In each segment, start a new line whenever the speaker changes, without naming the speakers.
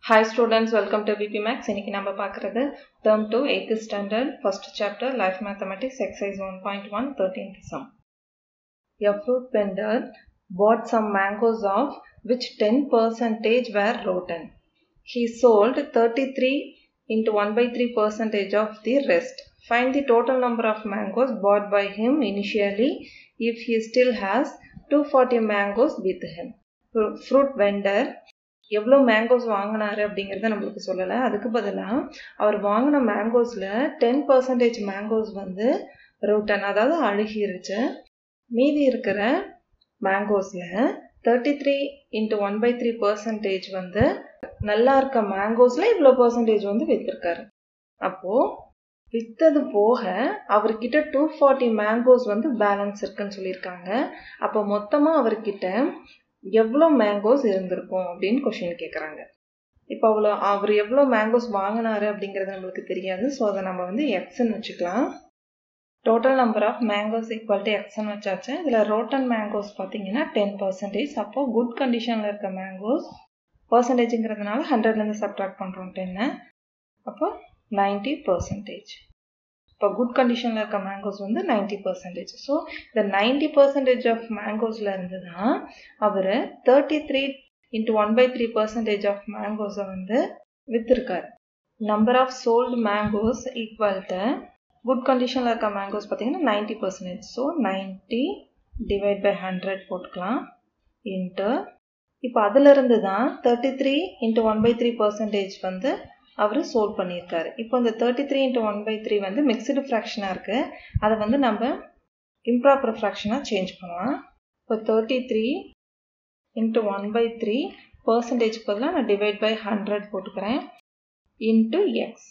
Hi students welcome to B B maths இன்னைக்கு நம்ம பார்க்குறது term two eighth standard first chapter life mathematics exercise one point one thirteenth sum a fruit vendor bought some mangoes of which 10 percentage were rotten. He sold 33 into 1 by 3 percentage of the rest. Find the total number of mangoes bought by him initially if he still has 240 mangoes with him. Fruit vendor எவ்வளோ mangoes வாங்கினாரு அப்படிங்கிறத நம்மளுக்கு சொல்லலை அதுக்கு பதிலாக அவர் வாங்கின மேங்கோஸில் டென் பர்சன்டேஜ் மேங்கோஸ் வந்து ரோட்டன் அதாவது அழுகிருச்சு மீதி இருக்கிற மேங்கோஸில் thirty three into one by three percentage வந்து நல்லா இருக்க மேங்கோஸில் இவ்வளோ பர்சன்டேஜ் வந்து விற்றுருக்காரு அப்போது விற்றது போக அவர்கிட்ட டூ ஃபார்ட்டி மேங்கோஸ் வந்து பேலன்ஸ் இருக்குன்னு சொல்லியிருக்காங்க அப்போ மொத்தமாக அவர்கிட்ட எவ்வளோ மேங்கோஸ் இருந்திருக்கும் அப்படின்னு கொஷின் கேட்குறாங்க இப்போ அவ்வளோ அவர் எவ்வளோ மேங்கோஸ் வாங்கினாரு அப்படிங்கிறது நம்மளுக்கு தெரியாது ஸோ அதை நம்ம வந்து எக்ஸ்ன்னு வச்சுக்கலாம் total number of mangoes equal to எக்ஸ்ன்னு வச்சாச்சு இதில் ரோட்டன் மேங்கோஸ் பார்த்தீங்கன்னா டென் பர்சன்டேஜ் அப்போ குட் கண்டிஷனில் இருக்க மேங்கோஸ் பர்சன்டேஜுங்கிறதுனால ஹண்ட்ரட்லேருந்து சப்ட்ராக்ட் பண்ணுறோம் டென்னு அப்போ நைன்டி பர்சன்டேஜ் இப்போ குட் கண்டிஷனில் இருக்க மேங்கோஸ் வந்து நைன்டி பர்சன்டேஜ் ஸோ இந்த நைன்டி பர்சன்டேஜ் ஆஃப் மேங்கோஸில் இருந்து தான் அவர் thirty three into one by three percentage of மேங்கோஸை வந்து விற்றுருக்காரு number of sold mangoes equal to good கண்டிஷனில் இருக்க மேங்கோஸ் பார்த்தீங்கன்னா ninety percentage so ninety divide by hundred போட்டுக்கலாம் இன்ட்டு இப்போ அதிலிருந்து தான் thirty three into one by three percentage வந்து அவர் சோல்வ் பண்ணியிருக்காரு இப்போ இந்த thirty three into one by three வந்து மிக்சடு ஃப்ராக்ஷனாக இருக்குது அதை வந்து நம்ம இம்ப்ராப்பர் ஃப்ராக்ஷனாக சேஞ்ச் பண்ணலாம் இப்போ thirty three into one by three percentage பதிலாக நான் டிவைட் பை ஹண்ட்ரட் போட்டுக்கிறேன் இன்ட்டு எக்ஸ்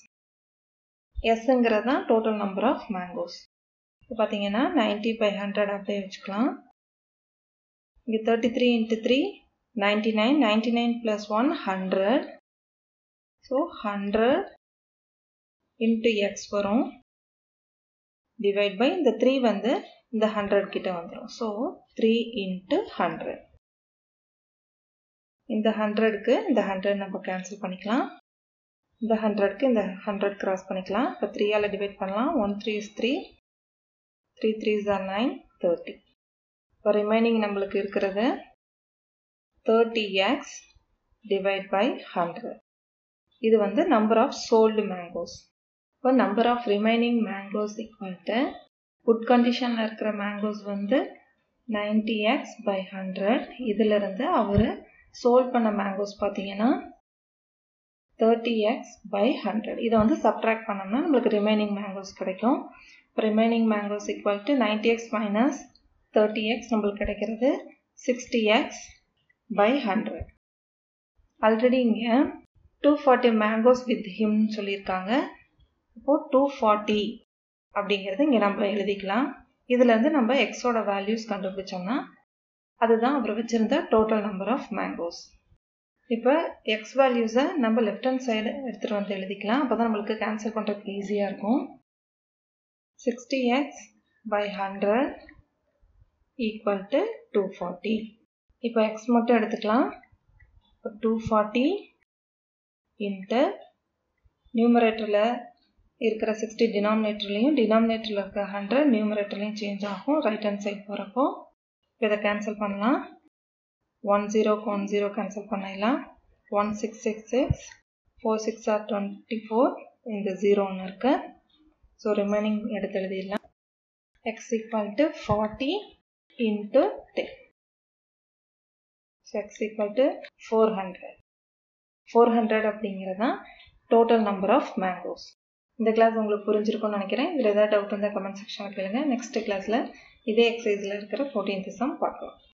எஸ்ஸுங்கிறது தான் டோட்டல் நம்பர் ஆஃப் மேங்கோஸ் இப்போ பார்த்தீங்கன்னா நைன்ட்டி பை ஹண்ட்ரட் அப்படியே வச்சுக்கலாம் இங்கே thirty three into three ninety nine ninety nine plus one hundred so hundred into X வரும் டிவைட் பை இந்த த்ரீ வந்து இந்த ஹண்ட்ரட் கிட்ட வந்துடும் ஸோ த்ரீ இன்ட்டு ஹண்ட்ரட் இந்த ஹண்ட்ரடுக்கு இந்த ஹண்ட்ரட் நம்ம கேன்சல் பண்ணிக்கலாம் இந்த ஹண்ட்ரட்க்கு இந்த ஹண்ட்ரட் கிராஸ் பண்ணிக்கலாம் இப்போ த்ரீயால் டிவைட் பண்ணலாம் one three is three three three is are nine thirty இப்போ ரிமைனிங் நம்மளுக்கு இருக்கிறது thirty x divide by hundred இது வந்து நம்பர் ஆஃப் சோல்டு மேங்கோஸ் இப்போ number of remaining mangoes equal to good கண்டிஷனில் இருக்கிற மேங்கோஸ் வந்து நைன்டி எக்ஸ் பை ஹண்ட்ரட் இதிலிருந்து அவர் சோல்ட் பண்ண மேங்கோஸ் பார்த்தீங்கன்னா தேர்ட்டி எக்ஸ் பை ஹண்ட்ரட் இதை வந்து சப்ட்ராக்ட் பண்ணோம்னா நம்மளுக்கு ரிமைனிங் மேங்கோஸ் கிடைக்கும் இப்போ remaining mangoes equal to ninety x minus thirty x நம்மளுக்கு கிடைக்கிறது sixty x by hundred already இங்கே டூ ஃபார்ட்டி மேங்கோஸ் வித் ஹிம்னு சொல்லியிருக்காங்க இப்போது டூ ஃபார்ட்டி அப்படிங்கிறது இங்கே நம்ம எழுதிக்கலாம் இதுலேருந்து நம்ம எக்ஸோட வேல்யூஸ் கண்டுபிடிச்சோம்னா அதுதான் அவர் வச்சுருந்த டோட்டல் நம்பர் ஆஃப் மேங்கோஸ் இப்போ எக்ஸ் வேல்யூஸை நம்ம லெஃப்ட் ஹேண்ட் சைடு எடுத்துகிட்டு வந்து எழுதிக்கலாம் அப்போ தான் நம்மளுக்கு கேன்சல் பண்ணுறதுக்கு ஈஸியாக இருக்கும் sixty x by hundred equal to two forty இப்போ எக்ஸ் மட்டும் எடுத்துக்கலாம் இப்போ டூ ஃபார்ட்டி இன்ட்டு நியூமரேட்டரில் இருக்கிற சிக்ஸ்டி டினாமினேட்டர்லேயும் டினாமினேட்டரில் இருக்க ஹண்ட்ரட் நியூமரேட்டர்லேயும் சேஞ்ச் ஆகும் ரைட் ஹேண்ட் சைட் போகிறப்போ இதை கேன்சல் பண்ணலாம் ஒன் ஜீரோக்கு ஒன் ஜீரோ கேன்சல் பண்ணிடலாம் one six six six four six are twenty four இந்த ஜீரோ ஒன்று இருக்கு ஸோ ரிமைனிங் எடுத்து எழுதிடலாம் x equal to forty into ten so x equal to four hundred four hundred அப்படிங்கிறது தான் டோட்டல் நம்பர் ஆஃப் மேங்கோஸ் இந்த class உங்களுக்கு புரிஞ்சிருக்கும்னு நினைக்கிறேன் இதில் ஏதாவது டவுட் இருந்தால் கமெண்ட் செக்ஷனில் கேளுங்க நெக்ஸ்ட் கிளாஸில் இதே எக்ஸசைஸில் இருக்கிற ஃபோர்டீன்த் சம் பார்க்கலாம்